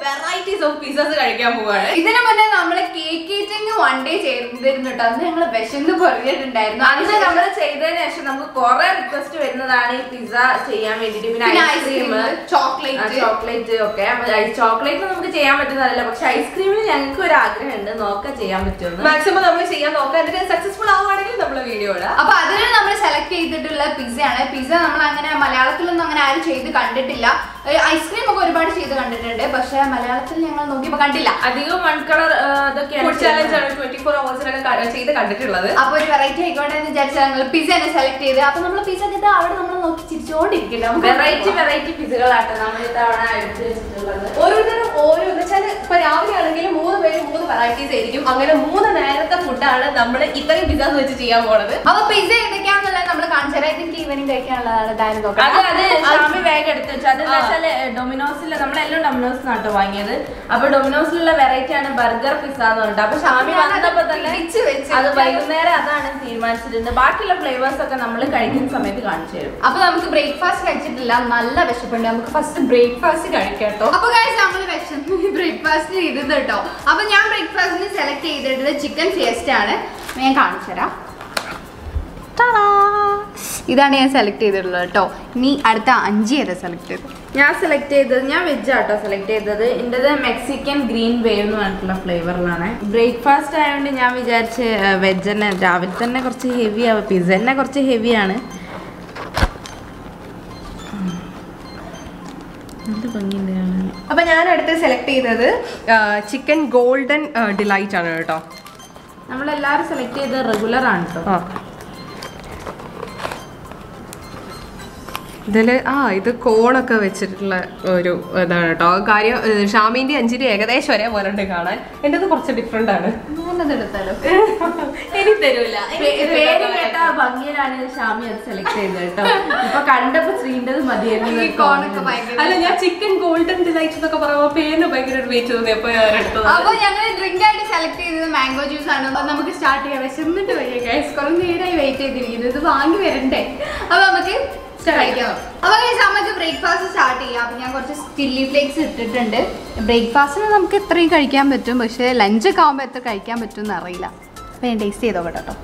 Varieties of Pisces കഴിക്കാൻ പോവാണ് ഇതിനു മുന്നേ നമ്മള് കേക്ക് ഈറ്റിംഗ് വൺ ഡേ ചെയ്തിരുന്നു കേട്ടോ അന്ന് ഞങ്ങള് വിശന്ന് പറഞ്ഞിട്ടുണ്ടായിരുന്നു അന്ന് നമ്മൾ ചെയ്തതിന് ശേഷം നമുക്ക് കുറെ റിക്വസ്റ്റ് വരുന്നതാണ് ഈ പിസ്സ ചെയ്യാൻ വേണ്ടിട്ട് പിന്നെ പിന്നെ ഐസ്ക്രീം ഐസ്ക്രീം ചോക്ലേറ്റ് ചോക്ലേറ്റ് ഒക്കെ ചോക്ലേറ്റ് നമുക്ക് ചെയ്യാൻ പറ്റുന്നതല്ല പക്ഷെ ഐസ്ക്രീമിന് ഞങ്ങൾക്ക് ഒരു ആഗ്രഹമുണ്ട് നോക്കാൻ ചെയ്യാൻ പറ്റുമെന്ന് മാക്സിമം നമ്മൾ ചെയ്യാൻ നോക്കാം എന്നിട്ട് സക്സസ്ഫുൾ ആവുകയാണെങ്കിൽ നമ്മൾ വീഡിയോ ഇടാം അപ്പൊ അതിന് നമ്മൾ സെലക്ട് ചെയ്തിട്ടുള്ള പിസ്സയാണ് പിസ്സ നമ്മൾ അങ്ങനെ മലയാളത്തിലൊന്നും അങ്ങനെ ആരും ചെയ്ത് കണ്ടിട്ടില്ല ഐസ്ക്രീം ഒക്കെ ഒരുപാട് ചെയ്ത് കണ്ടിട്ടുണ്ട് പക്ഷെ മലയാളത്തിൽ ഞങ്ങൾ നോക്കിയപ്പോ കണ്ടില്ല അധികം വൺ കളർ അതൊക്കെയാണ് ഫുഡ് ചാലഞ്ച് ആണ് ട്വന്റി ഫോർ അവേഴ്സിലൊക്കെ ചെയ്ത് കണ്ടിട്ടുള്ളത് അപ്പൊ ഒരു വെറൈറ്റി ആയിക്കോട്ടെ എന്ന് വിചാരിച്ചാൽ ഞങ്ങൾ പിസ്സ തന്നെ സെലക്ട് ചെയ്ത് അപ്പൊ നമ്മൾ പിസ്സ കിട്ടാ അവിടെ നമ്മൾ നോക്കി ചിരിച്ചോണ്ടിരിക്കില്ല വെറൈറ്റി വെറൈറ്റി പിസുകളാട്ടെ നമ്മൾ ഇത്തവണ എടുത്ത് വെച്ചിട്ടുള്ളത് ഓരോരുത്തരും ഓരോ എന്ന് വെച്ചാൽ ഇപ്പൊ രാവിലെ ആണെങ്കിൽ മൂന്ന് പേര് മൂന്ന് വെറൈറ്റീസ് ആയിരിക്കും അങ്ങനെ മൂന്ന് നേരത്തെ ഫുഡാണ് നമ്മൾ ഇത്രയും പിസാസ് വെച്ച് ചെയ്യാൻ പോണത് അപ്പൊ പിസ്സ ഏതൊക്കെയാണെന്നുള്ളത് നമ്മൾ കാണിച്ചു തരാം എനിക്ക് ഈവനിങ് കഴിക്കാനുള്ളതാണ് ഇതായാലും അത് നോക്കാം അത് ഷാമി ബാഗ് എടുത്ത് വെച്ചു അത് എന്താ വെച്ചാല് ഡൊമിനോസിൽ നമ്മളെല്ലാം ഡൊമിനോസ് നാട്ടോ വാങ്ങിയത് അപ്പൊ ഡൊമിനോസിലുള്ള വെറൈറ്റി ആണ് ബർഗർ പിസ്സ എന്ന് പറഞ്ഞിട്ട് അപ്പൊ ഷാമി ഞാനത് വന്നപ്പോ തന്നെ പിടിച്ച് വെച്ച് അത് വൈകുന്നേരം അതാണ് തീരുമാനിച്ചിരുന്നത് ബാക്കിയുള്ള ഫ്ലേവേഴ്സ് ഒക്കെ നമ്മൾ കഴിക്കുന്ന സമയത്ത് കാണിച്ചു തരും അപ്പൊ നമുക്ക് ബ്രേക്ക്ഫാസ്റ്റ് കഴിച്ചിട്ടില്ല നല്ല വിശപ്പുണ്ട് നമുക്ക് ഫസ്റ്റ് ബ്രേക്ക്ഫാസ്റ്റ് കഴിക്കാം കേട്ടോ അപ്പൊ guys നമ്മൾ വിശന്ന് ബ്രേക്ക്ഫാസ്റ്റ് ചെയ്തത് കേട്ടോ അപ്പൊ ഞാൻ ബ്രേക്ക്ഫാസ്റ്റിന് സെലക്ട് ചെയ്തിട്ടുള്ളത് ചിക്കൻ ഫിയസ്റ്റ് ആണ് ഞാൻ കാണിച്ചു തരാം ടാടാ. ഇതാണ് ഞാൻ സെലക്ട് ചെയ്തിട്ടുള്ളത് കേട്ടോ ഇനി അടുത്ത അഞ്ച് ഏതാ സെലക്ട് ചെയ്തത് ഞാൻ സെലക്ട് ചെയ്തത് ഞാൻ വെജ് ആട്ടോ സെലക്ട് ചെയ്തത് എൻ്റെത് മെക്സിക്കൻ ഗ്രീൻ വേവ് എന്ന് പറഞ്ഞിട്ടുള്ള ഫ്ലേവറിലാണ് ബ്രേക്ക്ഫാസ്റ്റ് ആയതുകൊണ്ട് ഞാൻ വിചാരിച്ച് വെജ് തന്നെ രാവിലെ തന്നെ കുറച്ച് ഹെവി ആവും പിസ്സ തന്നെ കുറച്ച് ഹെവിയാണ് എന്ത് ഭംഗിയുണ്ട് കാണാൻ അപ്പൊ ഞാൻ അടുത്ത് സെലക്ട് ചെയ്തത് ചിക്കൻ ഗോൾഡൻ ഡിലൈറ്റ് ആണ് കേട്ടോ നമ്മളെല്ലാവരും സെലക്ട് ചെയ്തത് റെഗുലർ ആണ് കേട്ടോ ആ ഇതില് ആ ഇത് കോണൊക്കെ വെച്ചിട്ടുള്ള ഒരു ഇതാണ് കേട്ടോ കാര്യം ഏഹ്, ഷാമിന്റെ അഞ്ചിന്റെ ഏകദേശം ഒരേപോലെ ഉണ്ട് കാണാൻ എന്റേത് കുറച്ച് ഡിഫറെന്റ് ആണ് ഞാനത് എടുത്താലോ എനിക്ക് തരൂല പേര് കേട്ട ഭംഗിയിലാണ് ഷാമി അത് സെലക്ട് ചെയ്തത് കേട്ടോ ഇപ്പൊ കണ്ടപ്പോ ശ്രീൻ്റെത് മതിയായിരുന്നു ഈ കോണൊക്കെ ഭയങ്കര അല്ല ഞാൻ ചിക്കൻ ഗോൾഡൻ ഡിലൈറ്റ് എന്നൊക്കെ പറയുമ്പോൾ പേരിന് ഭയങ്കര ഒരു വെയിറ്റ് തോന്നിയപ്പോ ഞാൻ എടുത്തത് അപ്പൊ ഞങ്ങൾ ഡ്രിങ്ക് ആയിട്ട് സെലക്ട് ചെയ്തത് മാംഗോ ജ്യൂസ് ആണ് അപ്പൊ നമുക്ക് സ്റ്റാർട്ട് ചെയ്യാം വിശന്നിട്ട് വയ്യ ഗൈസ് കുറെ നേരമായി വെയിറ്റ് ചെയ്തിരിക്കുന്നത് ഇത് വാങ്ങി വരണ്ടേ അപ്പൊ നമുക്ക് കഴിക്കാം അപ്പൊ guys, നമുക്ക് ബ്രേക്ക്ഫാസ്റ്റ് സ്റ്റാർട്ട് ചെയ്യാം അപ്പൊ ഞാൻ കുറച്ച് ചില്ലി ഫ്ലേക്സ് ഇട്ടിട്ടുണ്ട് ബ്രേക്ക്ഫാസ്റ്റിന് നമുക്ക് എത്രയും കഴിക്കാൻ പറ്റും പക്ഷേ ലഞ്ച് ഒക്കെ ആകുമ്പോൾ എത്ര കഴിക്കാൻ പറ്റും എന്ന് അറിയില്ല അപ്പൊ ഞാൻ ടേസ്റ്റ് ചെയ്തോ കേട്ടോ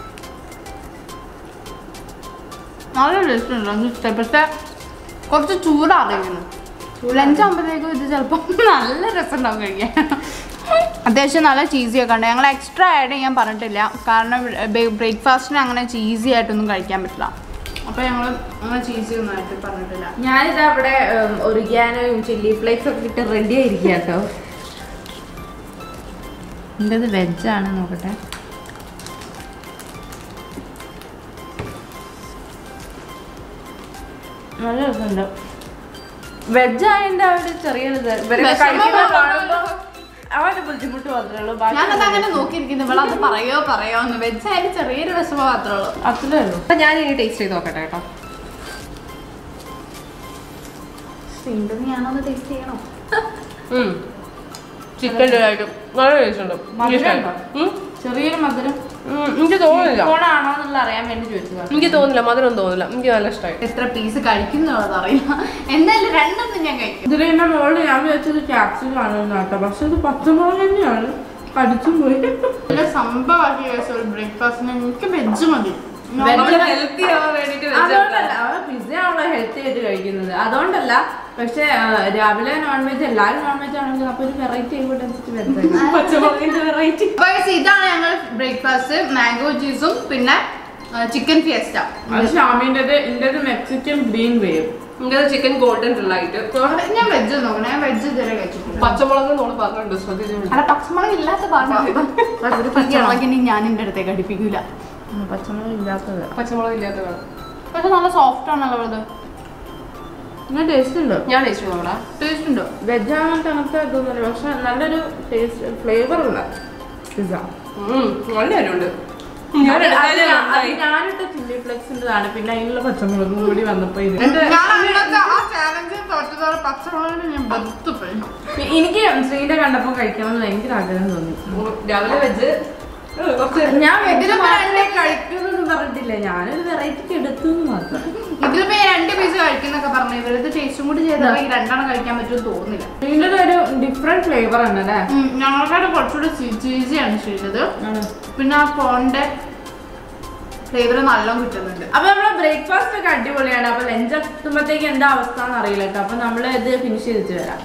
നല്ല ടേസ്റ്റ് ഉണ്ട് എനിക്ക് ഇഷ്ടമായി പക്ഷേ കുറച്ച് ചൂടാറിയിരുന്നു ലഞ്ച് ആകുമ്പോഴത്തേക്കും ഇത് ചിലപ്പോൾ നല്ല രസം ഉണ്ടാവും കഴിക്കാൻ അത്യാവശ്യം നല്ല ചീസി ഒക്കെ ഉണ്ട് ഞങ്ങൾ എക്സ്ട്രാ ആഡ് ചെയ്യാൻ പറഞ്ഞിട്ടില്ല കാരണം ബ്രേക്ക്ഫാസ്റ്റിന് അങ്ങനെ ചീസി ആയിട്ടൊന്നും കഴിക്കാൻ പറ്റില്ല അപ്പോൾ ഞങ്ങൾ അങ്ങനെ ചീസി ഒന്നും ആയിട്ട് പറഞ്ഞിട്ടില്ല ഞാനിതാ അവിടെ ഒറിഗാനോയും ചില്ലി ഫ്ലേക്സ് ഒക്കെ ഇട്ട് റെഡി ആയിരിക്കുക കേട്ടോ എൻ്റെത് വെജാണ് നോക്കട്ടെ നല്ല രസമുണ്ട് വെജ് ആയതിന്റെ അവിടെ ചെറിയൊരു ഇത്. ഇവരൊക്കെ വിഷമം കഴിക്കുന്ന മാത്രമേ കാണുമ്പോ അവരുടെ ബുദ്ധിമുട്ട് മാത്രമേ ഉള്ളൂ ഞാനത് അങ്ങനെ നോക്കിയിരിക്കുന്നു ഇവിടെ അത് പറയോ പറയോ എന്ന് വെച്ചായാലും ചെറിയൊരു വിഷമം മാത്രമേ ഉള്ളൂ അത്രേ ഉള്ളൂ അപ്പൊ ഞാൻ ഇനി ടേസ്റ്റ് ചെയ്ത് നോക്കട്ടെ കേട്ടോ വീണ്ടും ഞാനത് ടേസ്റ്റ് ചെയ്യണോ ചിക്കൻ ഡിലൈറ്റ് നല്ല ടേസ്റ്റ് ഉണ്ട് എനിക്ക് ഇഷ്ടമായി. ഉം. ചെറിയൊരു മധുരം ഉം, എനിക്ക് തോന്നുന്നില്ല ഫോണാണോ എന്നുള്ള അറിയാൻ വേണ്ടി ചോദിച്ചതാണ് എനിക്ക് തോന്നുന്നില്ല മധുരം തോന്നുന്നില്ല എനിക്ക് നല്ല ഇഷ്ടമായി എത്ര പീസ് കഴിക്കുന്നുള്ളത് അറിയില്ല എന്തായാലും രണ്ടെണ്ണം ഞാൻ കഴിക്കും ഇതിൽ എന്റെ മോള് ഞാൻ വിചാരിച്ചത് ക്യാപ്സിൽ ആണ് കേട്ടോ പക്ഷെ ഇത് പച്ചമുളക് തന്നെയാണ് കടിച്ചും പോയി നല്ല സംഭവമാക്കി ഒരു ബ്രേക്ക്ഫാസ്റ്റിന് എനിക്ക് വെജ് മതി ഹെൽത്തി ആവാൻ വേണ്ടിട്ട് അതുകൊണ്ടല്ല അവള് പിസ്സ ആണല്ലോ ഹെൽത്തി ആയിട്ട് കഴിക്കുന്നത് അതുകൊണ്ടല്ല പക്ഷെ ആ, രാവിലെ നോൺ വെജ് എല്ലാവരും നോൺ വെജ് ആണെങ്കിൽ അപ്പൊ ഒരു വെറൈറ്റി ആയിക്കോട്ടെ വെച്ചിട്ട് വരുന്നത് പച്ചമുളകിന്റെ വെറൈറ്റി Guys, ഇതാണ് ഞങ്ങൾ ബ്രേക്ക്ഫാസ്റ്റ് മാംഗോ ജ്യൂസും പിന്നെ ചിക്കൻ ഫിയസ്റ്റ അത് ഷാമിൻ്റെത് ഇന്റത് മെക്സിക്കൻ ഗ്രീൻ വേവ് ഇങ്ങനെ ചിക്കൻ ഗോൾഡൻ ഡിലൈറ്റ് ഞാൻ വെജ് നോക്കണം ഞാൻ വെജ് ഇതുവരെ കഴിച്ചിട്ടില്ല പച്ചമുളക് നോട് പറഞ്ഞിട്ടുണ്ട് ശ്രദ്ധിച്ചു അല്ല പച്ചമുളക് ഇല്ലാത്ത പറഞ്ഞു പച്ചമുളകിനി ഞാൻ എൻ്റെ അടുത്തേക്ക് അടുപ്പിക്കൂല പച്ചമുളക് ഇല്ലാത്തത് പച്ചമുളക് ഇല്ലാത്ത വേണം പക്ഷെ നല്ല സോഫ്റ്റ് ആണല്ലോ ഇത് ഇങ്ങനെ ടേസ്റ്റ് ഉണ്ട് ഞാൻ ടേസ്റ്റ് നോക്കടാ ടേസ്റ്റ് ഉണ്ടോ വെജ് ആണെങ്കിൽ അങ്ങനത്തെ ഇതൊന്നുമില്ല പക്ഷെ നല്ലൊരു ടേസ്റ്റ് ഫ്ലേവർ ഉള്ള പിസ്സ നല്ല കാര്യമുണ്ട് ഞാൻ അത് അത് എടുത്താലേ ഞാൻ- അത് നന്നായി. ഞാനിട്ട ചില്ലി ഫ്ലെക്സിൻ്റെതാണ് പിന്നെ അതിനുള്ള പച്ചമുളകും കൂടി വന്നപ്പോ ഇത് ഞാൻ അന്നത്തെ ആ ചാലഞ്ച് തോറ്റതോടെ പച്ചമുളകിന് ഞാൻ ബന്ധു പോയി എനിക്ക് ശ്രീന്റെ കണ്ടപ്പോ കഴിക്കണം എന്ന് ഭയങ്കര ആഗ്രഹം തോന്നി രാവിലെ വെജ് ഞാൻ വെജ് ഇതിലിപ്പോ മാത്രമേ രണ്ട് കഴിക്കൂന്നൊന്നും പറഞ്ഞിട്ടില്ല ഞാനൊരു വെറൈറ്റിക്ക് എടുത്തു എന്ന് മാത്രം ഇതിലിപ്പോ ഞാൻ രണ്ട് പീസ് കഴിക്കുന്നൊക്കെ പറഞ്ഞു ഇവരത് ടേസ്റ്റും കൂടി ചെയ്തപ്പോ ഈ രണ്ടെണ്ണം കഴിക്കാൻ പറ്റുമെന്ന് തോന്നുന്നില്ല ഇതിന്റെ ഒരു ഡിഫറെന്റ് ഫ്ലേവർ ആണ് അല്ലേ ഉം, ഞങ്ങൾക്കാട് കുറച്ചുകൂടി ചീസിയാണ് ചെയ്തത് പിന്നെ ആ കോണിന്റെ ഫ്ലേവർ നല്ലോണം കിട്ടുന്നുണ്ട് അപ്പൊ നമ്മളെ ബ്രേക്ക്ഫാസ്റ്റ് ഒക്കെ അടിപൊളിയാണ് അപ്പൊ ലഞ്ച് എത്തുമ്പോഴത്തേക്ക് എന്താ അവസ്ഥ എന്ന് അറിയില്ല കേട്ടോ അപ്പൊ നമ്മൾ ഇത് ഫിനിഷ് ചെയ്തിട്ട് വരാം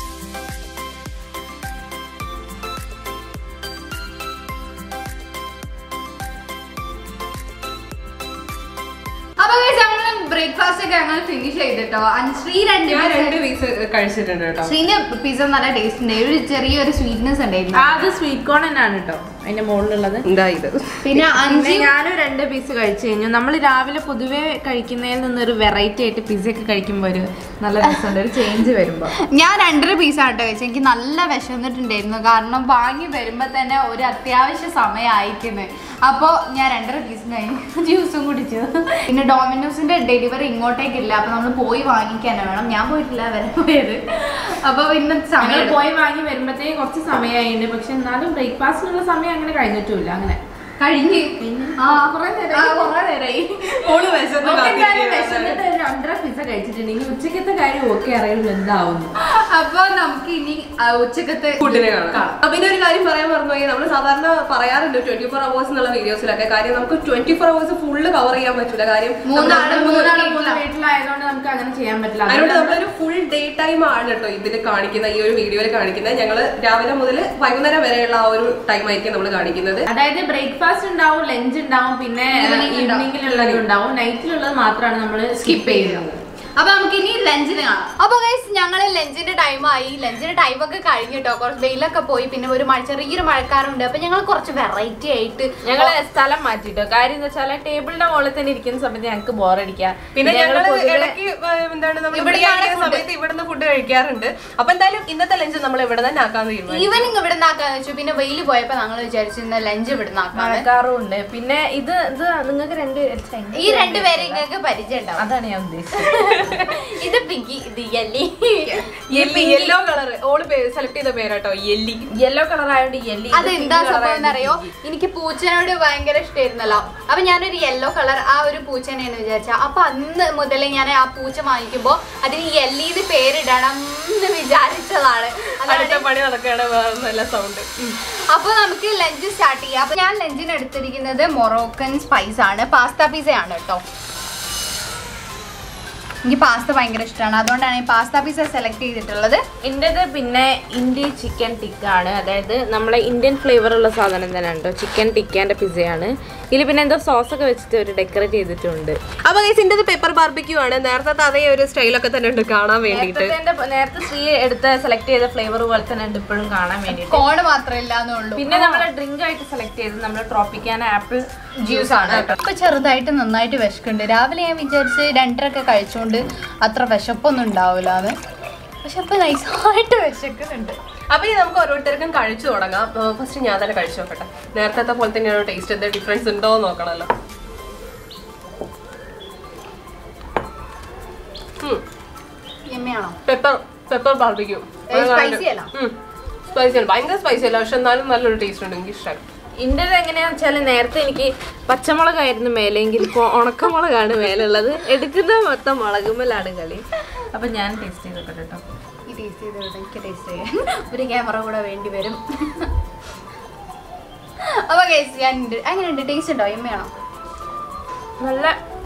അപ്പൊ ഞങ്ങൾ ബ്രേക്ക്ഫാസ്റ്റ് ഒക്കെ ഞങ്ങൾ ഫിനിഷ് ചെയ്തിട്ടോ അൻ- ശ്രീ രണ്ട് ഞാൻ piece- രണ്ട് പീസ് കഴിച്ചിട്ടുണ്ട് കേട്ടോ ശ്രീന്റെ പിസ്സ നല്ല ടേസ്റ്റ് ഉണ്ട് ഒരു ചെറിയൊരു സ്വീറ്റ്നെസ് ഉണ്ടായിരുന്നു ആ, അത് സ്വീറ്റ് കോൺ തന്നെയാണ് കേട്ടോ അതിന്റെ മുകളിലുള്ളത് എന്താ ഇത് പിന്നെ പിന്നെ അഞ്ച് ഞാനും രണ്ട് പീസ് കഴിച്ചു കഴിഞ്ഞു നമ്മൾ രാവിലെ പൊതുവെ കഴിക്കുന്നതിൽ നിന്നൊരു വെറൈറ്റി ആയിട്ട് പിസ്സ ഒക്കെ കഴിക്കുമ്പോൾ ഒരു നല്ല രസമുണ്ട് ഒരു ചേഞ്ച് വരുമ്പോ ഞാൻ രണ്ടര പീസാണ് കഴിച്ചത് എനിക്ക് നല്ല വിശന്നിട്ടുണ്ടായിരുന്നു കാരണം വാങ്ങി വരുമ്പോൾ തന്നെ ഒരു അത്യാവശ്യ സമയം അയക്കുന്നത് അപ്പോൾ ഞാൻ രണ്ടര പീസ് കഴിഞ്ഞു ജ്യൂസും കുടിച്ചു പിന്നെ ഡോമിനോസിന്റെ ഡെലിവറി ഇങ്ങോട്ടേക്കില്ല അപ്പോൾ നമ്മൾ പോയി വാങ്ങിക്കാൻ വേണം ഞാൻ പോയിട്ടില്ല വരെ പോയത് അപ്പോൾ പിന്നെ ഞങ്ങൾ സമയം പോയി വാങ്ങി വരുമ്പോഴത്തേക്ക് കുറച്ച് സമയമായിട്ടുണ്ട് പക്ഷെ എന്നാലും ബ്രേക്ക്ഫാസ്റ്റിനുള്ള സമയം അങ്ങനെ കഴിഞ്ഞിട്ടില്ല അങ്ങനെ കഴിഞ്ഞ് ആ കുറേ നേരമായി. ആ, കുറേ നേരമായി ഓള് വിശന്ന് നമുക്ക് എന്തായാലും കാത്തിരിക്കുകയാണ്. വിശന്നിട്ട് ഒരു രണ്ടര പിസ്സ കഴിച്ചിട്ടുണ്ട് ഇനി ഉച്ചക്കത്തെ കാര്യം ഓക്കെ അറിയുള്ളൂ എന്താവുന്നു അപ്പോൾ നമുക്ക് ഇനി ആ, ഉച്ചക്കത്തെ ഫുഡിനെ കാണാം അപ്പൊ പിന്നെ ഒരു കാര്യം പറയാൻ മറന്നുപോയി നമ്മൾ സാധാരണ പറയാറുണ്ട് ട്വന്റി ഫോർ അവേഴ്സ് എന്നുള്ള വീഡിയോസിലൊക്കെ കാര്യം നമുക്ക് twenty four hours full cover ചെയ്യാൻ പറ്റില്ല കാര്യം മൂന്നാള് നമ്മള് മൂന്നാള് മൂന്നാള് വീട്ടിലായതുകൊണ്ട് നമുക്ക് അങ്ങനെ ചെയ്യാൻ പറ്റില്ല അതിനോട് അതുകൊണ്ട് നമ്മളൊരു ഫുൾ ഡേ ടൈം ആണ് കേട്ടോ ഇതിൽ കാണിക്കുന്ന ഈ ഒരു വീഡിയോയിൽ കാണിക്കുന്നത് ഞങ്ങള് രാവിലെ മുതൽ വൈകുന്നേരം വരെയുള്ള ആ ഒരു ടൈം ആയിരിക്കും നമ്മൾ കാണിക്കുന്നത് അതായത് ബ്രേക്ക്ഫാസ്റ്റ് ഉണ്ടാവും ലഞ്ച് ഉണ്ടാവും പിന്നെ Evening ഉണ്ടാവും. ഈവനിങ്ങിലുള്ളത് ഉണ്ടാവും നൈറ്റിലുള്ളത് മാത്രമാണ് നമ്മൾ സ്കിപ്പ് ചെയ്യുന്നത് അപ്പൊ നമുക്ക് ഇനി ലഞ്ചിന് കാണാം അപ്പൊ ഗൈസ് ഞങ്ങള് ലഞ്ചിന്റെ ടൈം ആയി ലഞ്ചിന്റെ ടൈം ഒക്കെ കഴിഞ്ഞു കേട്ടോ കുറച്ച് വെയിലൊക്കെ പോയി പിന്നെ ഒരു മഴ ചെറിയൊരു മഴക്കാറുണ്ട് അപ്പൊ ഞങ്ങൾ കുറച്ച് വെറൈറ്റി ആയിട്ട് ഞങ്ങള് സ്ഥലം മാറ്റിട്ടോ കാര്യം എന്താ വെച്ചാൽ ടേബിളിന്റെ മുകളിൽ തന്നെ ഇരിക്കുന്ന സമയത്ത് ഞങ്ങൾക്ക് ബോറടിക്കാം പിന്നെ ഞങ്ങള് ഞങ്ങള് പൊതുവെ- ഇടയ്ക്ക് ഏഹ്, എന്താണ് നമ്മൾ ഇവിടെ ഇവിടെ ആണ് food. സമയത്ത് ഇവിടുന്ന് ഫുഡ് കഴിക്കാറുണ്ട് അപ്പൊ എന്തായാലും ഇന്നത്തെ ലഞ്ച് നമ്മൾ ഇവിടെ തന്നെ ആക്കാൻ തീരുമാനിച്ചു ഈവനിങ് ഇവിടെ നിന്നാക്കാന്ന് വെച്ചു പിന്നെ വെയിൽ പോയപ്പോ ഞങ്ങൾ വിചാരിച്ചു ഇന്ന് ലഞ്ച് ഇവിടെ നിന്നാക്കാണ് മഴക്കാറും ഉണ്ട് പിന്നെ ഇത് ഇത് നിങ്ങൾക്ക് രണ്ട് ഈ രണ്ടുപേരെ നിങ്ങൾക്ക് പരിചയം ഉണ്ടാവും അതാണ് ഞാൻ ഉദ്ദേശിച്ചത് ഇത് പിങ്കി ഇത് യല്ലി യെല്ലി യെല്ലോ കളർ ഓള് സെലക്ട് ചെയ്ത പേരാട്ടോ യെല്ലി യെല്ലോ കളർ ആയതുകൊണ്ട് യെല്ലി അത് എന്താ സംഭവം എന്നറിയോ എനിക്ക് പൂച്ചനോട് ഭയങ്കര ഇഷ്ടമായിരുന്നല്ലോ അപ്പൊ ഞാനൊരു യെല്ലോ കളർ ആ ഒരു പൂച്ചനെയാണ് വിചാരിച്ച അപ്പൊ അന്ന് മുതലേ ഞാൻ ആ പൂച്ച വാങ്ങിക്കുമ്പോ അതിന് യെല്ലിന്ന് പേരിടണം എന്ന് വിചാരിച്ചതാണ് അടുത്ത അതാണ് പണി നടക്കുകയാണ് വേറെ നല്ല സൗണ്ട് അപ്പൊ നമുക്ക് ലഞ്ച് സ്റ്റാർട്ട് ചെയ്യാം അപ്പൊ ഞാൻ ലഞ്ചിന് എടുത്തിരിക്കുന്നത് മൊറോക്കൻ സ്പൈസ് ആണ് പാസ്ത പിസ ആണ് കേട്ടോ എനിക്ക് പാസ്ത ഭയങ്കര ഇഷ്ടമാണ് അതുകൊണ്ടാണ് ഈ പാസ്ത പിസ സെലക്ട് ചെയ്തിട്ടുള്ളത് ഇന്റത് പിന്നെ ഇന്ത്യ ചിക്കൻ ടിക്ക ആണ് അതായത് നമ്മളെ ഇന്ത്യൻ ഫ്ലേവർ ഉള്ള സാധനം തന്നെ ഉണ്ടോ ചിക്കൻ ടിക്കാന്റെ പിസയാണ് ഇതിൽ പിന്നെ എന്തോ സോസ് ഒക്കെ വെച്ചിട്ട് ഒരു ഡെക്കറേറ്റ് ചെയ്തിട്ടുണ്ട് അപ്പൊ ഇതിന്റെ പെപ്പർ ബാർബിക്യൂ ആണ് നേരത്തെ അതേ ഒരു സ്റ്റൈലൊക്കെ തന്നെ ഉണ്ട് കാണാൻ വേണ്ടിയിട്ട് നേരത്തെ എന്റെ- നേരത്തെ ശ്രീ എടുത്ത സെലക്ട് ചെയ്ത ഫ്ലേവർ പോലെ തന്നെ ഉണ്ട് ഇപ്പോഴും കാണാൻ വേണ്ടിയിട്ട് കോണ് മാത്രമില്ല എന്നുള്ളൂ പിന്നെ നമ്മൾ ഡ്രിങ്ക് ആയിട്ട് സെലക്ട് ചെയ്തത് നമ്മൾ ട്രോപ്പിക്കാന ആപ്പിൾ ജ്യൂസ് ആണ് ഇപ്പൊ ചെറുതായിട്ട് നന്നായിട്ട് വിശക്കുണ്ട് രാവിലെ ഞാൻ വിചാരിച്ച് രണ്ടരൊക്കെ കഴിച്ചുകൊണ്ട് അത്ര വിശപ്പൊന്നും ഉണ്ടാവില്ല എന്ന് പക്ഷെ ഇപ്പൊ നൈസായിട്ട് വിശക്കുന്നുണ്ട് അപ്പൊ ഇനി നമുക്ക് ഓരോരുത്തർക്കും കഴിച്ചു തുടങ്ങാം ഫസ്റ്റ് ഞാൻ തന്നെ കഴിച്ചു നോക്കട്ടെ നേരത്തെ പോലെ തന്നെയാണ് ടേസ്റ്റ് എന്താ ഡിഫറൻസ് ഉണ്ടോ എന്ന് നോക്കണല്ലോ എമ്മയാണോ പെപ്പർ പെപ്പർ ബാർബിക്യൂ സ്പൈസി അല്ല സ്പൈസി ആണ് ഭയങ്കര സ്പൈസി അല്ല പക്ഷെ എന്നാലും നല്ലൊരു ടേസ്റ്റ് ഉണ്ട് എനിക്ക് ഇഷ്ടമായി ഇന്റത് എങ്ങനെയാന്ന് വെച്ചാൽ നേരത്തെ എനിക്ക് പച്ചമുളകായിരുന്നു മേലെങ്കിൽ ഇപ്പോൾ ഉണക്കമുളകാണ് മേലുള്ളത് എടുക്കുന്ന മൊത്തം മുളകുമ്മലാണ് കളി അപ്പൊ ഞാൻ ടേസ്റ്റ് ചെയ്തോട്ടെ കേട്ടോ ഈ ടേസ്റ്റ് ചെയ്ത് വിടാം. എനിക്ക് ടേസ്റ്റ് ചെയ്യാൻ ഒരു ക്യാമറ കൂടെ വേണ്ടി വരും അപ്പൊ കേസ് ഞാൻ എങ്ങനെയുണ്ട് ടേസ്റ്റ് ഉണ്ടോ എമ്മയാണോ നല്ല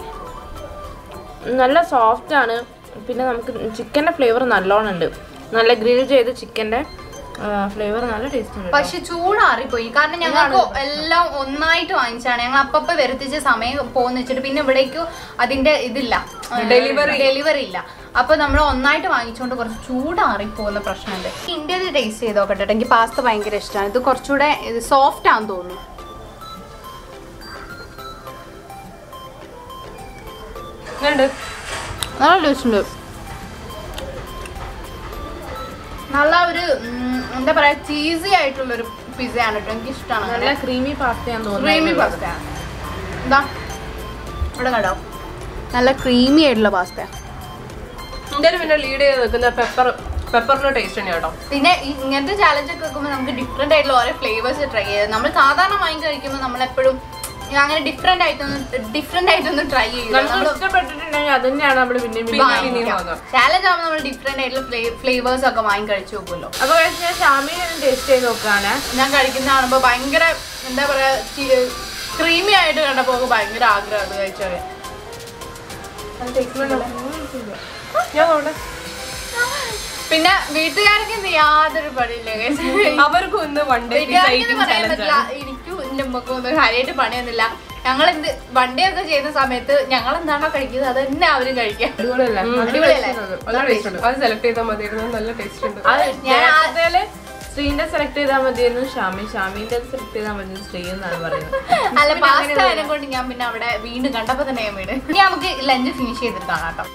നല്ല സോഫ്റ്റ് ആണ് പിന്നെ നമുക്ക് ചിക്കൻ്റെ ഫ്ലേവർ നല്ലോണം ഉണ്ട് നല്ല ഗ്രിൽ ചെയ്ത ചിക്കൻ്റെ ഫ്ലേവർ നല്ല ടേസ്റ്റ് ഉണ്ട് കേട്ടോ. പക്ഷെ ചൂടാറിപ്പോയി കാരണം ഞങ്ങൾക്ക് എല്ലാം ഒന്നായിട്ട് വാങ്ങിച്ചാണ് ഞങ്ങൾ അപ്പപ്പ വരുത്തിച്ച സമയം പോന്ന് വെച്ചിട്ട് പിന്നെ ഇവിടേക്കും അതിന്റെ ഇതില്ല Delivery. ഡെലിവറി ഇല്ല അപ്പൊ നമ്മൾ ഒന്നായിട്ട് വാങ്ങിച്ചുകൊണ്ട് കുറച്ച് ചൂടാറി പോകുന്ന പ്രശ്നമുണ്ട് ഇന്ത്യയിൽ ടേസ്റ്റ് ചെയ്ത് നോക്കട്ടെ ട്ടോ. എനിക്ക് പാസ്ത ഭയങ്കര ഇഷ്ടമാണ് ഇത് കുറച്ചുകൂടെ ഇത് സോഫ്റ്റ് ആണെന്ന് തോന്നുന്നു ഉണ്ട് നല്ല ടേസ്റ്റ് ഉണ്ട് നല്ല ഒരു ഉം, എന്താ പറയാ ചീസി ആയിട്ടുള്ള ഒരു പിസയാണ് കേട്ടോ എനിക്ക് ഇഷ്ടമാണ് നല്ല ക്രീമി പാസ്തയാന്ന് ക്രീമി തോന്നുന്നു പാസ്ത എന്താ ഇവിടെ കണ്ടോ നല്ല ക്രീമി ആയിട്ടുള്ള പാസ്ത ഇന്ത്യയിൽ പിന്നെ ലീഡ് ചെയ്ത് നിൽക്കുന്ന പെപ്പർ പെപ്പറിന്റെ ടേസ്റ്റ് തന്നെയാണ് കേട്ടോ പിന്നെ ഈ- ഇങ്ങനത്തെ ചാലഞ്ച് ഒക്കെ വെക്കുമ്പോൾ നമുക്ക് ഡിഫറെന്റ് ആയിട്ടുള്ള ഓരോ ഫ്ലേവേഴ്സ് ട്രൈ ചെയ്ത് നമ്മൾ സാധാരണ വാങ്ങി കഴിക്കുമ്പോൾ നമ്മൾ എപ്പോഴും അങ്ങനെ ഡിഫറെന്റ് ആയിട്ടൊന്നും ഡിഫറെന്റ് ആയിട്ടൊന്നും ട്രൈ ചെയ്യില്ല നമുക്ക് ഇഷ്ടപ്പെട്ടിട്ടുണ്ടെങ്കിൽ അത് തന്നെയാണ് നമ്മൾ പിന്നെ പിന്നെ പിന്നെയും വാങ്ങാം ചാലഞ്ച് ആകുമ്പോൾ നമ്മൾ ഡിഫറെന്റ് ആയിട്ടുള്ള ഫ്ലേവേഴ്സ് ഒക്കെ വാങ്ങി കഴിച്ചു നോക്കുമല്ലോ അപ്പൊ guys, ഞാൻ ഷാമീൻ ടേസ്റ്റ് ചെയ്ത് നോക്കുകയാണ് ഞാൻ കഴിക്കുന്ന കാണുമ്പോൾ ഭയങ്കര എന്താ പറയാ ക്രീമി ആയിട്ട് കണ്ടപ്പോൾ ഭയങ്കര ആഗ്രഹം അത് കഴിച്ചത് ഞാൻ അവിടെ പിന്നെ വീട്ടുകാർക്ക് ഇന്ന് യാതൊരു പണിയില്ല guys. അവർക്കും ഒന്ന് വൺ ഡേ വീട്ടുകാർക്കെന്ന് പറയാൻ പറ്റില്ല എനിക്കും എന്റെ ഉമ്മക്കും ഒന്നും കാര്യമായിട്ട് പണിയൊന്നുമില്ല ഞങ്ങൾ എന്ത് വണ്ടി ഒക്കെ ചെയ്യുന്ന സമയത്ത് ഞങ്ങൾ എന്താണോ കഴിക്കുന്നത് അത് തന്നെ അവരും കഴിക്കാം അടിപൊളിയല്ലേ അടിപൊളിയല്ലേ? നല്ല ടേസ്റ്റ് ഉണ്ട് അത് സെലക്ട് ചെയ്താൽ മതിയായിരുന്നു നല്ല ടേസ്റ്റ് ഉണ്ട് അത് ഞാൻ ആ- നേരത്തേല് ശ്രീന്റെ സെലക്ട് ചെയ്താൽ മതിയായിരുന്നു ഷാമി ഷാമിന്റെ സെലക്ട് ചെയ്താൽ മതി ശ്രീ എന്നാണ് പറയുന്നത് അല്ല പാസ്ത അതിനെ കൊണ്ട് ഞാൻ പിന്നെ അവിടെ വീണ്ടും കണ്ടപ്പോ തന്നെ ഞാൻ വീട് ഇനി നമുക്ക് ലഞ്ച് ഫിനിഷ് ചെയ്തിട്ട് കാണാം കേട്ടോ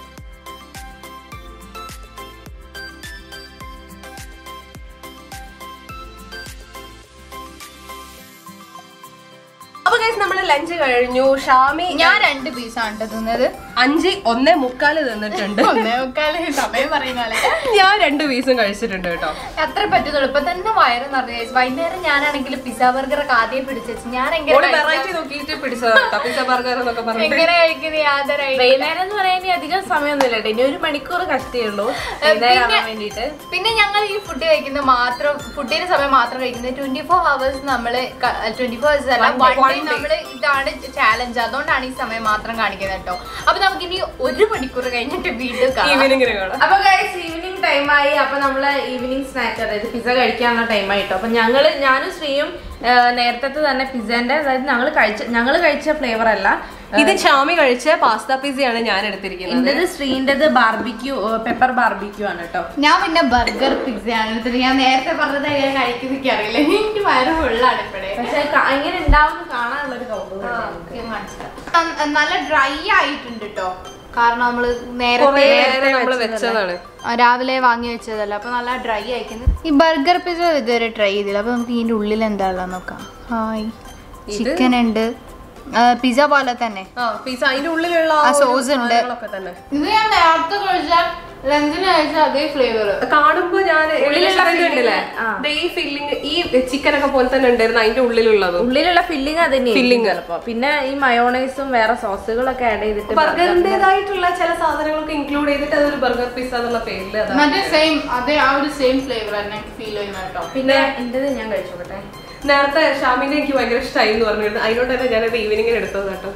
അപ്പൊ ഗൈസ് നമ്മള് ലഞ്ച് കഴിഞ്ഞു ഷാമി ഞാൻ രണ്ട് പീസാണ് കേട്ടോ തിന്നത് അഞ്ച് ഒന്നേ മുക്കാല് തിന്നിട്ടുണ്ട് ഒന്നേ മുക്കാല് സമയം പറയുന്ന പോലെ ഞാൻ രണ്ട് പീസും കഴിച്ചിട്ടുണ്ട് കേട്ടോ അത്ര പറ്റുന്നുള്ളൂ ഇപ്പൊ തന്നെ വയറ് നിറഞ്ഞു കഴിച്ചു വൈകുന്നേരം ഞാനാണെങ്കിൽ പിസ്സ ബർഗർ ഒക്കെ ആദ്യം പിടിച്ചു ഞാൻ എങ്ങനെ ഓള് കഴിച്ച- വെറൈറ്റി നോക്കിയിട്ട് പിടിച്ചതാ പിസ ബർഗർ എന്നൊക്കെ പറഞ്ഞു എങ്ങനെ കഴിക്കുന്നത് യാതൊരു idea ഇല്ല. വൈകുന്നേരം എന്ന് പറയാൻ ഇനി അധികം സമയമൊന്നുമില്ല കേട്ടോ ഇനി ഒരു മണിക്കൂർ കഷ്ടേ ഉള്ളൂ വൈകുന്നേരം ആവാൻ വേണ്ടിട്ട് പിന്നെ ഞങ്ങൾ ഈ ഫുഡ് കഴിക്കുന്നത് മാത്രം ഫുഡിന്റെ സമയം മാത്രം കഴിക്കുന്നത് ട്വന്റി ഫോർ ഹവേഴ്സ് നമ്മള് ട്വന്റി ഫോർ ഹവേഴ്സ് അല്ല One day, one one day day. നമ്മള് ഇതാണ് ചാലഞ്ച് അതുകൊണ്ടാണ് ഈ സമയം മാത്രം കാണിക്കുന്നത് കേട്ടോ അപ്പൊ നമുക്ക് ഇനി ഒരു മണിക്കൂർ കഴിഞ്ഞിട്ട് വീണ്ടും കാണാം ഈവനിങ്ങിന് കാണാം അപ്പൊ ഗൈസ് ഈവനിങ് ടൈമായി അപ്പൊ നമ്മള് ഈവനിങ് സ്നാക്ക് അതായത് പിസ്സ കഴിക്കാനുള്ള ടൈമായിട്ടോ അപ്പൊ ഞങ്ങള് ഞാനും ശ്രീയും ആ, നേരത്തെ തന്നെ പിസ്സേന്റെ അതായത് ഞങ്ങൾ കഴിച്ച ഞങ്ങൾ കഴിച്ച ഫ്ലേവർ അല്ല ഇത് ഷാമി കഴിച്ച പാസ്ത പിസയാണ് ഞാൻ എടുത്തിരിക്കുന്നത് എന്റേത് ശ്രീൻ്റെത് ബാർബിക്യൂ പെപ്പർ ബാർബിക്യൂ ആണ് കേട്ടോ ഞാൻ പിന്നെ ബർഗർ പിസ്സ ആണ് എടുത്തത് ഞാൻ നേരത്തെ പറഞ്ഞത് എങ്ങനെ കഴിക്കുന്നൊക്കെ അറിയില്ല എനിക്ക് വയറ് ഫുള്ളാണ് ഇപ്പഴേ പക്ഷെ ക- എങ്ങനെ ഉണ്ടാവും കാണാനുള്ള ഒരു കൗതുകം ഉണ്ട്. ഞാൻ കാണിച്ചുതരാം. ന- നല്ല ഡ്രൈ ആയിട്ടുണ്ട് കേട്ടോ കാരണം നമ്മള് നേരത്തെ കുറേ നേരം നമ്മൾ വെച്ചതാണ് ആ, രാവിലെ വാങ്ങി വെച്ചതല്ല അപ്പൊ നല്ല ഡ്രൈ ആയിക്കുന്നു ഈ ബർഗർ പിസ്സ ഇതുവരെ ട്രൈ ചെയ്തില്ല അപ്പൊ നമുക്ക് ഇതിന്റെ ഉള്ളിൽ എന്താ നോക്കാം ഹായ് ചിക്കൻ ഉണ്ട് പിസ്സ പോലെ തന്നെ ആ പിസ അതിന്റെ ഉള്ളിലുള്ള ആ ഒരു sauce ഉണ്ട്. സാധനങ്ങളൊക്കെ തന്നെ ഇത് ഞാൻ നേരത്തെ കഴിച്ച ലഞ്ചിന് കഴിച്ച അതേ ഫ്ലേവർ കാണുമ്പോ ഞാൻ ഉള്ളിലുള്ള ഉള്ളിലുള്ള ഉണ്ടല്ലേ ആ. ദേ ഈ ഫില്ലിങ് ഈ ചിക്കൻ ഒക്കെ പോലെ തന്നെ ഉണ്ടായിരുന്നു അതിന്റെ ഉള്ളിലുള്ളതും ഉള്ളിലുള്ള ഫില്ലിങ് അത് തന്നെയായിരിക്കും Filling. ചിലപ്പോ പിന്നെ ഈ മയോണൈസും വേറെ സോസുകളൊക്കെ ആഡ് ചെയ്തിട്ട് ബർഗറിന്റേതായിട്ടുള്ള ചില സാധനങ്ങളൊക്കെ ഇൻക്ലൂഡ് ചെയ്തിട്ട് അതൊരു ബർഗർ പിസ്സ എന്നുള്ള പേരിൽ അതാ മറ്റേ സെയിം അതേ ആ ഒരു സെയിം ഫ്ലേവർ തന്നെ ഫീൽ ചെയ്യുന്ന കേട്ടോ പിന്നെ എന്റേത് ഞാൻ കഴിച്ചോട്ടെ നേരത്തെ ഷാമിനെ എനിക്ക് ഭയങ്കര ഇഷ്ടമായി എന്ന് പറഞ്ഞിരുന്നു അതിനോട് തന്നെ ഞാനത് ഈവനിങ്ങിന് എടുത്തത് കേട്ടോ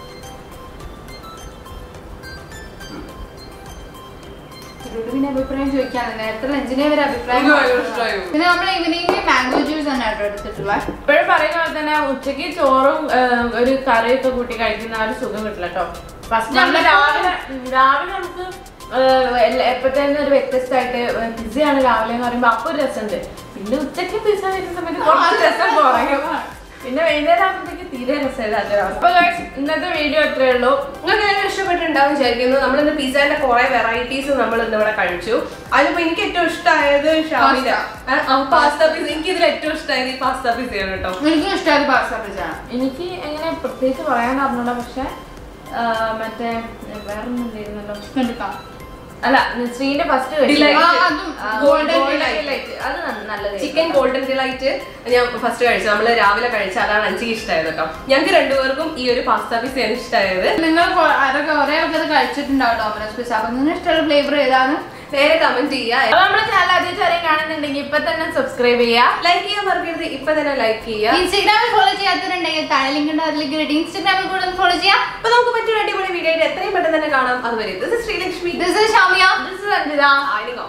ഇവരോട് പിന്നെ അഭിപ്രായം ചോദിക്കാണ് നേരത്തെ ലഞ്ചിനെ ഒരു അഭിപ്രായം എനിക്ക് ഭയങ്കര പറഞ്ഞു. ഇഷ്ടായി. പിന്നെ നമ്മൾ ഈവനിങ് മാംഗോ ജ്യൂസ് ആണ് കേട്ടോ എടുത്തിട്ടുള്ളത് ഇപ്പോഴും പറയുന്ന പോലെ തന്നെ ഉച്ചക്ക് ചോറും ആ, ഒരു കറിയൊക്കെ കൂട്ടി കഴിക്കുന്ന ആ ഒരു സുഖം കിട്ടില്ല കേട്ടോ ഫസ്റ്റ് നമ്മൾ രാവിലെ ഉം, രാവിലെ നമുക്ക് എപ്പോഴത്തേനും ഒരു വ്യത്യസ്തമായിട്ട് പിസയാണ് രാവിലെ എന്ന് പറയുമ്പോൾ അപ്പൊ ഒരു രസമുണ്ട് പിന്നെ ഉച്ചക്ക് പിസ വരുന്ന സമയത്ത് കുറച്ച് രസം കുറയും പിന്നെ വൈകുന്നേരം ആകുമ്പോഴത്തേക്ക് തീരെ രസമില്ലാത്ത അപ്പൊ guys, ഇന്നത്തെ വീഡിയോ അത്രേ ഉള്ളൂ നിങ്ങൾക്ക് എല്ലാം ഇഷ്ടപ്പെട്ടിട്ടുണ്ടാവും വിചാരിക്കുന്നു നമ്മൾ ഇന്ന് പിസ്സയുടെ കുറെ വെറൈറ്റീസ് നമ്മൾ ഇന്ന് ഇവിടെ കഴിച്ചു അതിലിപ്പോ എനിക്ക് ഏറ്റവും ഇഷ്ടമായത് ഷാമിന്റെ പാസ്ത പിസ്സ എനിക്ക് ഇതിൽ ഏറ്റവും ഇഷ്ടമായത് ഈ പാസ്ത പിസ്സയാണ് കേട്ടോ എനിക്കും ഇഷ്ടമായത് പാസ്ത പിസ്സ ആണ് എനിക്ക് എങ്ങനെ പ്രത്യേകിച്ച് പറയാൻ അറിഞ്ഞൂടാ പക്ഷെ ആ, മറ്റേ വേറെ ഒന്നും ഇല്ലായിരുന്നല്ലോ എടുക്കാം അല്ല ശ്രീന്റെ ഫസ്റ്റ് Delight. ആ, അതും golden delight. അത് ന- നല്ലത് ചിക്കൻ ഗോൾഡൻ ഡിലൈറ്റ് ഞാൻ ഫസ്റ്റ് കഴിച്ചു നമ്മൾ രാവിലെ കഴിച്ച അതാണ് എനിക്ക് ഇഷ്ടമായത് കേട്ടോ ഞങ്ങൾക്ക് രണ്ടുപേർക്കും ഈ ഒരു പാസ്ത പിസ്സയാണ് ഇഷ്ടമായത് നിങ്ങൾ കൊ- ആരൊക്കെ കുറെ ആൾക്കാർ കഴിച്ചിട്ടുണ്ടാവും ഡോമിനോസ് പിസ്സ അപ്പൊ നിങ്ങൾക്ക് ഇഷ്ടമുള്ള ഫ്ലേവർ ഏതാണ് നേരെ കമന്റ് ചെയ്യുക അപ്പൊ നമ്മുടെ ചാനൽ ആദ്യം ചെറിയ കാണുന്നുണ്ടെങ്കിൽ ഇപ്പൊ തന്നെ സബ്സ്ക്രൈബ് ചെയ്യാ ലൈക്ക് ചെയ്യാൻ മറക്കരുത് ഇപ്പൊ തന്നെ ലൈക്ക് ചെയ്യുക ഇൻസ്റ്റാഗ്രാമിൽ ഫോളോ ചെയ്യാത്തവരുണ്ടെങ്കിൽ താഴെ ലിങ്ക് ഉണ്ട് അതിലേക്ക് ഇട്ട് ഇൻസ്റ്റാഗ്രാമിൽ കൂടെ ഫോളോ ചെയ്യാം അപ്പൊ നമുക്ക് മറ്റൊരു അടിപൊളി വീഡിയോ എത്രയും പെട്ടെന്ന് തന്നെ കാണാം അതുവരെ this is Sreelakshmi this is Shamiya This is Anjita. signing off.